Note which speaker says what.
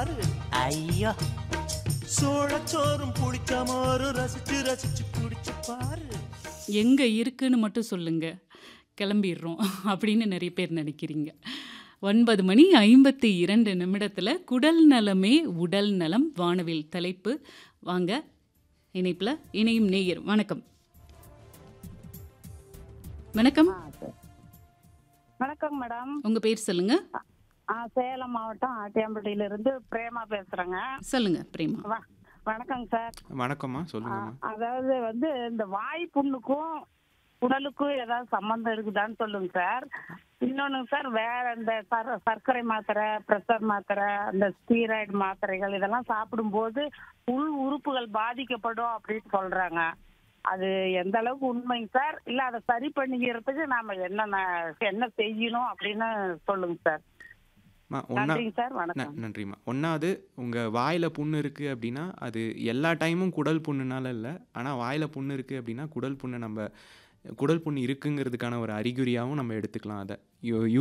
Speaker 1: பாரு ஐயா சோளச்சோறும் புளிச்ச மோரு ரசிச்சு ரசிச்சு குடிச்சு பாரு
Speaker 2: எங்கே இருக்குன்னு மட்டும் சொல்லுங்க கிளம்பிடுறோம் அப்படின்னு நிறைய பேர் நினைக்கிறீங்க ஒன்பது மணி ஐம்பத்தி இரண்டு நிமிடத்தில் குடல் நலமே உடல் நலம் வானவில் தலைப்பு வாங்க இணைப்பில் இணையும் நேயர் வணக்கம் வணக்கம்
Speaker 3: வணக்கம் மேடம்
Speaker 2: உங்க பேர் சொல்லுங்க
Speaker 3: ஆ, சேலம் மாவட்டம் ஆட்டியாம்பட்டியில இருந்து பிரேமா பேசுறேங்க
Speaker 2: சொல்லுங்க பிரேமா
Speaker 3: வ- வணக்கங்க சார்
Speaker 4: வணக்கம்மா
Speaker 3: ஆ,
Speaker 4: சொல்லுங்கம்மா
Speaker 3: அதாவது வந்து இந்த வாய் புண்ணுக்கும் உடலுக்கும் ஏதாவது சம்பந்தம் இருக்குதான்னு சொல்லுங்க சார் இன்னொன்னு சார் வேற இந்த சர்- சர்க்கரை மாத்திரை பிரஷர் மாத்திரை அந்த ஸ்டீராய்டு மாத்திரைகள் இதெல்லாம் சாப்பிடும்போது உள் உறுப்புகள் பாதிக்கப்படும் அப்படின்னு சொல்றாங்க அது எந்த அளவுக்கு உண்மைங்க சார் இல்ல அதை சரி பண்ணிக்கிறதுக்கு நாம என்ன என்ன செய்யணும் அப்படின்னு சொல்லுங்க சார்
Speaker 4: அம்மா, ஒண்ணா
Speaker 3: நன்றிங்க சார் வணக்கம்
Speaker 4: ந- நன்றிம்மா ஒன்றாவது உங்கள் வாயில் புண்ணு இருக்குது அப்படின்னா அது எல்லா டைமும் குடல் புண்ணுனால இல்லை ஆனால் வாயில் புண்ணு இருக்குது அப்படின்னா குடல் புண்ணு நம்ம குடல் புண்ணு இருக்குங்கிறதுக்கான ஒரு அறிகுறியாகவும் நம்ம எடுத்துக்கலாம் அதை யூ